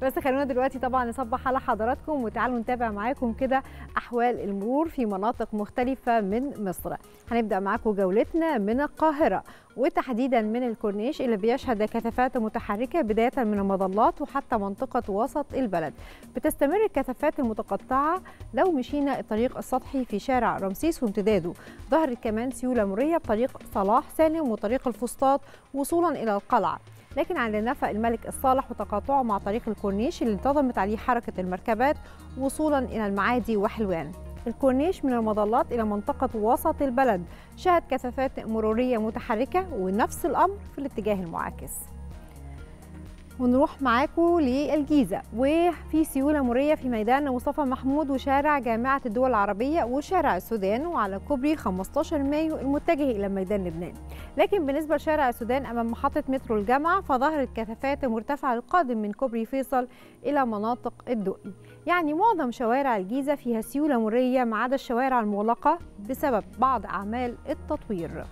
بس خلونا دلوقتي طبعا نصبح على حضراتكم وتعالوا نتابع معاكم كده احوال المرور في مناطق مختلفه من مصر هنبدا معاكم جولتنا من القاهره وتحديدا من الكورنيش اللي بيشهد كثافات متحركه بدايه من المظلات وحتى منطقه وسط البلد بتستمر الكثافات المتقطعه لو مشينا الطريق السطحي في شارع رمسيس وامتداده ظهرت كمان سيوله مريه بطريق صلاح سالم وطريق الفسطاط وصولا الى القلعه لكن عند نفق الملك الصالح وتقاطعه مع طريق الكورنيش اللي انتظمت عليه حركة المركبات وصولا إلى المعادي وحلوان الكورنيش من المظلات إلى منطقة وسط البلد شهد كثافات مرورية متحركة ونفس الأمر في الاتجاه المعاكس ونروح معاكم للجيزة وفي سيولة مرية في ميدان مصطفى محمود وشارع جامعة الدول العربية وشارع السودان وعلى كوبري 15 مايو المتجه إلى ميدان لبنان لكن بالنسبة لشارع السودان أمام محطة مترو الجامعة فظهرت كثافات مرتفعة القادم من كوبري فيصل إلى مناطق الدقي يعني معظم شوارع الجيزة فيها سيولة مرية ما عدا الشوارع المغلقة بسبب بعض أعمال التطوير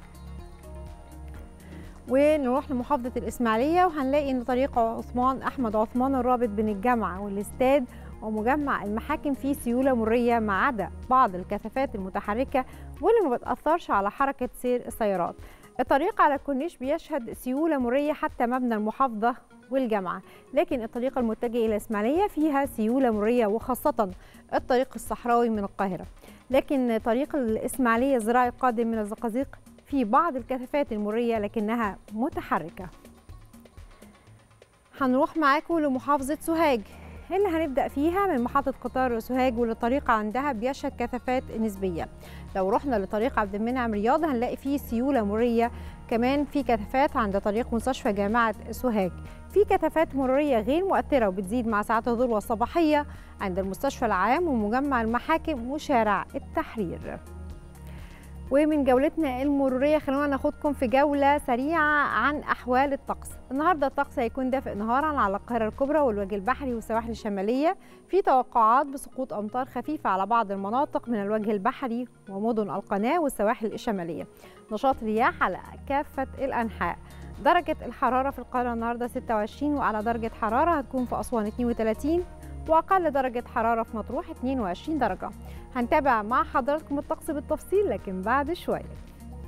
ونروح لمحافظة الإسماعيلية وهنلاقي إن طريق عثمان أحمد عثمان الرابط بين الجامعة والاستاد ومجمع المحاكم فيه سيولة مرية ما عدا بعض الكثافات المتحركة واللي ما بتأثرش على حركة سير السيارات الطريق على الكورنيش بيشهد سيولة مرية حتى مبنى المحافظة والجامعة لكن الطريق المتجه إلى إسماعيلية فيها سيولة مرية وخاصة الطريق الصحراوي من القاهرة لكن طريق الإسماعيلية الزراعي القادم من الزقازيق في بعض الكثافات المرية لكنها متحركة هنروح معاكم لمحافظة سوهاج اللي هنبدأ فيها من محطة قطار سوهاج واللي الطريق عندها بيشهد كثافات نسبية لو رحنا لطريق عبد المنعم رياض هنلاقي فيه سيولة مرية كمان في كثافات عند طريق مستشفى جامعة سوهاج في كثافات مرورية غير مؤثرة وبتزيد مع ساعات الذروة الصباحية عند المستشفى العام ومجمع المحاكم وشارع التحرير ومن جولتنا المرورية خلونا ناخدكم في جولة سريعة عن أحوال الطقس النهاردة الطقس هيكون دافئ نهارا على القاهرة الكبرى والوجه البحري والسواحل الشمالية في توقعات بسقوط أمطار خفيفة على بعض المناطق من الوجه البحري ومدن القناة والسواحل الشمالية نشاط رياح على كافة الأنحاء درجة الحرارة في القاهرة النهاردة 26 وأعلى درجة حرارة هتكون في أسوان 32 واقل درجه حراره في مطروح 22 درجه هنتابع مع حضراتكم الطقس بالتفصيل لكن بعد شويه